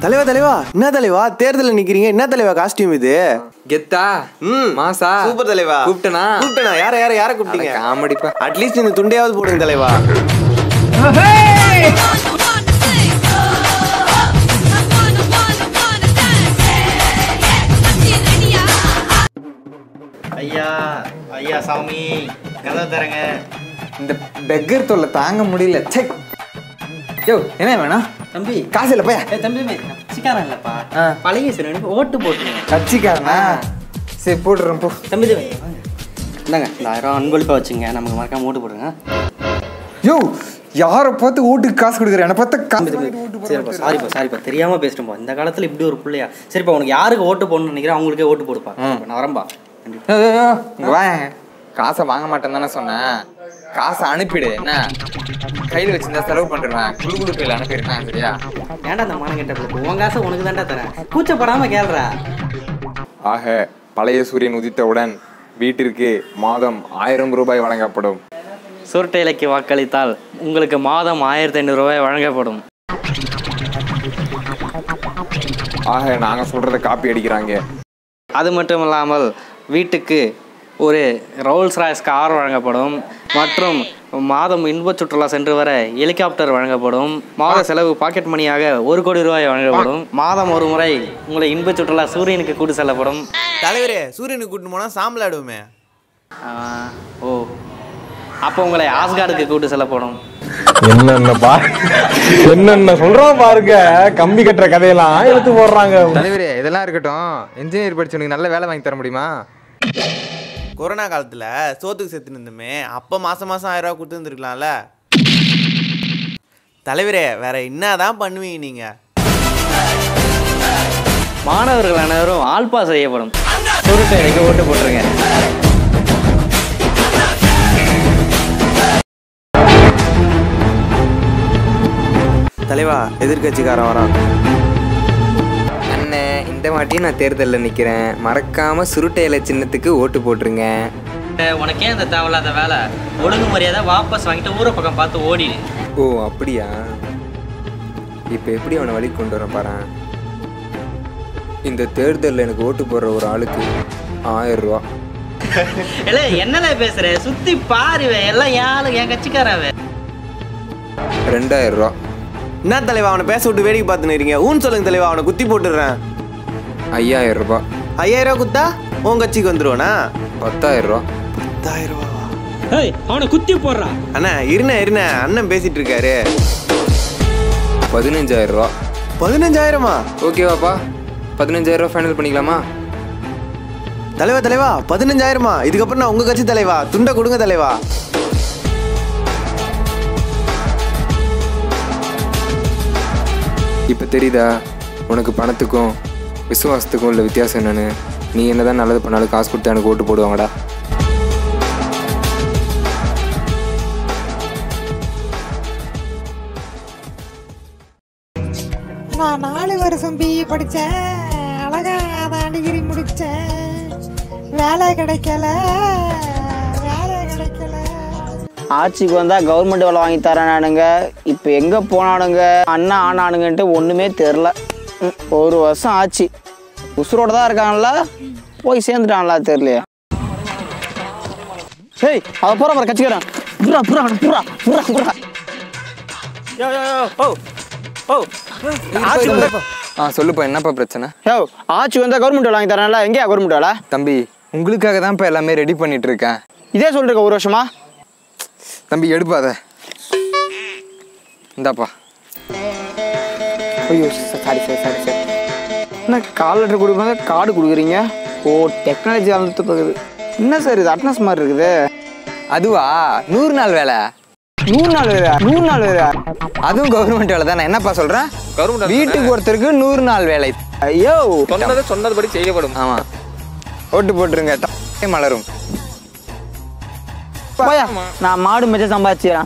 தலைவா தலைவா என்ன தலைவா தேர்தலில் நிக்கிறீங்க என்ன தலைவா காஸ்டியூம் இது கெத்தா ம் மாசா சூப்பர் தலைவா கூப்பிட்டனா கூப்பிட்டனா யார யார யார கூப்பிட்டீங்க காமெடிப்பா அட்லீஸ்ட் இந்த துண்டையாவது போடுங்க தலைவா ஐயா ஐயா சாமி கதை தரங்க இந்த பெக்கர் தொல்லை தாங்க முடியல சே யோ என்ன வேணாம் தம்பி காசு இல்லை பையா ஏ தம்பி சிக்காரன் இல்லப்பா ஆ. பழைய சில ஓட்டு போட்டுருங்க கட்சிக்காரனா சரி போட்டுறேன் போ தம்பி தம்பி இந்தாங்க இந்த ஆயிரம் அன்பளிப்பா வச்சுங்க நமக்கு மறக்காம ஓட்டு போடுங்க யோ யாரை பார்த்து ஓட்டுக்கு காசு கொடுக்குற என்னை பார்த்தா தம்பி காசு தம்பி சரிப்பா சாரிப்பா சாரிப்பா தெரியாம பேசிட்டோம்பா இந்த காலத்துல இப்படி ஒரு பிள்ளையா சரிப்பா உனக்கு யாருக்கு ஓட்டு போடணும்னு நினைக்கிறேன் அவங்களுக்கே ஓட்டு போடுப்பா நான் வரம்பா நன்றி ஏய், ஏய், ஏய், இங்க வா காசை வாங்க மாட்டேன்னு தானே சொன்னேன் காசை அனுப்பிடு என்ன கையில் வச்சிருந்தா செலவு பண்ணுறேன் குழு குழு கையில் அனுப்பிடுறேன் சரியா ஏன்டா அந்த மானம் கெட்ட பிள்ளை உன் காசை உனக்கு தான்டா தரேன் கூச்சப்படாம கேள்றா ஆக பழைய சூரியன் உதித்தவுடன் வீட்டிற்கு மாதம் ஆயிரம் ரூபாய் வழங்கப்படும் சுருட்டை இலைக்கு வாக்களித்தால் உங்களுக்கு மாதம் ஆயிரத்தி ஐநூறு ரூபாய் வழங்கப்படும் ஆக நாங்கள் சொல்கிறத காப்பி அடிக்கிறாங்க அது மட்டும் இல்லாமல் வீட்டுக்கு ஒரு ரோல்ஸ் ராய்ஸ் கார் வழங்கப்படும் மற்றும் மாதம் இன்ப சுற்றுலா சென்று வர ஹெலிகாப்டர் வழங்கப்படும் மாத செலவு பாக்கெட் மணியாக ஒரு கோடி ரூபாய் வழங்கப்படும் மாதம் ஒரு முறை உங்களை இன்ப சுற்றுலா சூரியனுக்கு கூட்டு செல்லப்படும் தலைவரே சூரியனுக்கு கூட்டு போனா சாம்பல் ஆடுவோமே ஆஹ், ஓ அப்போ உங்களை ஆஸ்கார்டுக்கு கூட்டு செல்லப்படும் என்னென்னப்பா என்னென்ன சொல்கிறோம் பாருங்க கம்பி கட்டுற கதையெல்லாம் எடுத்து போடுறாங்க தலைவரே இதெல்லாம் இருக்கட்டும் இன்ஜினியர் படிச்சவனுக்கு நல்ல வேலை வாங்கி தர முடியுமா கொரோனா காலத்துல சோத்துக்கு செத்து இருந்தோமே அப்ப மாசம் மாசம் ஆயிரம் ரூபாய் கொடுத்து இருந்திருக்கலாம்ல தலைவரே வேற என்னதான் பண்ணுவீங்க நீங்க மாணவர்கள் அனைவரும் ஆல்பா செய்யப்படும் சுருட்டை இலைக்கு ஓட்டு போட்டுருங்க தலைவா எதிர்கட்சிக்காரன் வரான் அண்ணே இந்த வாட்டியும் நான் தேர்தலில் நிற்கிறேன் மறக்காம சுருட்டை இலை சின்னத்துக்கு ஓட்டு போட்டுருங்க உனக்கே அந்த தேவையில்லாத வேலை ஒழுங்கு மரியாதை வாபஸ் வாங்கிட்டு ஊரை பக்கம் பார்த்து ஓடிடு ஓ அப்படியா இப்போ எப்படி அவனை வழி கொண்டு வர பாரு இந்த தேர்தலில் எனக்கு ஓட்டு போடுற ஒரு ஆளுக்கு ஆயிரம் ரூபா இல்ல என்னல பேசுற சுத்தி பாரு இவன். எல்லாம் யாரு என் கட்சிக்காரவே ரெண்டாயிரம் ரூபா என்ன தலைவா அவனை பேச விட்டு வேடிக்கை பார்த்துன்னு இருக்கீங்க ஊன் சொல்லுங்க தலைவா அவனை குத்தி போட்டுடுறேன் ஐயாயிரம் ரூபாய் ஐயாயிரம் ரூபா குத்தா உன் கட்சிக்கு வந்துருவானா பத்தாயிரம் ரூபா பத்தாயிரம் ரூபாவா அவனை குத்தி போடுறான் அண்ணா இருண்ணே இருண்ணே அண்ணன் பேசிட்டு இருக்காரு பதினஞ்சாயிரம் ரூபா பதினஞ்சாயிரமா ஓகேவாப்பா பதினஞ்சாயிரம் ரூபா ஃபைனல் பண்ணிக்கலாமா தலைவா தலைவா பதினஞ்சாயிரமா இதுக்கப்புறம் நான் உங்க கட்சி தலைவா துண்டை கொடுங்க தலைவா இப்போ தெரியுதா உனக்கு பணத்துக்கும் விசுவாசத்துக்கும் உள்ள வித்தியாசம் என்னன்னு நீ என்னதான் நல்லது பண்ணாலும் காசு கொடுத்து எனக்கு ஓட்டு போடுவாங்கடா நான் நாலு வருஷம் பிஇ படித்தேன் அழகா அதான் டிகிரி முடித்தேன் வேலை கிடைக்கல வேலை கிடைக்கல ஆட்சிக்கு வந்தால் கவர்மெண்ட் வேலை வாங்கி தரேனானுங்க இப்போ எங்கே போனானுங்க அண்ணா ஆனானுங்கன்ட்டு ஒன்றுமே தெரில ம், ஒரு வருஷம் ஆச்சு உசுரோட தான் இருக்கான்ல போய் சேர்ந்துட்டான்ல தெரியலையே ஏய் அதை போகிற பாரு கட்சிக்கிறேன் புறா புறா புறா புறா புறா ஆ சொல்லுப்பா என்னப்பா பிரச்சனை யோ ஆட்சி வந்தால் கவர்மெண்ட் வேலை வாங்கி தரேன்ல எங்கேயா கவர்மெண்ட் வேலை தம்பி உங்களுக்காக தான்ப்பா எல்லாமே ரெடி பண்ணிட்டு இருக்கேன் இதே சொல்லிருக்க ஒரு வருஷமா தம்பி எடுப்பாத இந்தாப்பா ஐயோ சாரி சாரி சாரி சாரி என்ன கால் லெட்டர் கொடுப்பாங்க கார்டு கொடுக்குறீங்க ஓ டெக்னாலஜி வளர்ந்து போகுது என்ன சார் இது அட்னஸ் மாதிரி இருக்குது அதுவா நூறு நாள் வேலை நூறு நாள் வேலையா நூறு நாள் வேலையா அதுவும் கவர்மெண்ட் வேலை தான் என்னப்பா சொல்றேன் வீட்டுக்கு ஒருத்தருக்கு நூறு நாள் வேலை ஐயோ சொன்னது சொன்னதுபடி செய்யப்படும் ஆமா ஓட்டு போட்டுருங்க த- மலரும் போயா நான் மாடு மெச்ச சம்பாதிச்சுக்கிறேன்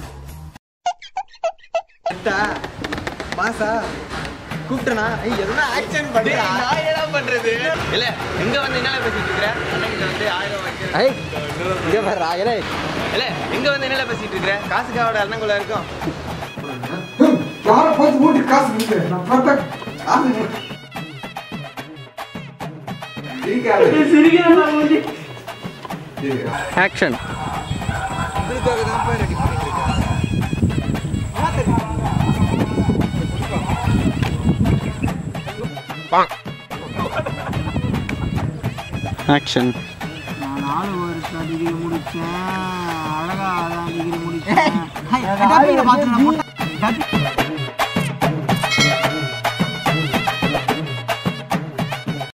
மாசா கூப்பிட்டனா எதுனா ஆக்ஷன் பண்றா நான் என்ன பண்றது இல்ல எங்க வந்து என்ன பேசிட்டு இருக்கற அண்ணன் வந்து ஆயிரம் வாங்கி ஐய், இங்க பாருடா, ஏலே. இல்ல எங்க வந்து என்ன பேசிட்டு இருக்கற காசுக்காவோட அண்ணங்குள்ள இருக்கும் யாரை பார்த்து ஓட்டு காசு கொடுக்குறேன் நான் பார்த்தா ஆக்ஷன் ஆக்ஷன் நான் நாலு வருஷம் டிகிரி முடிச்சேன் அழகா அதான் டிகிரி முடிச்சேன்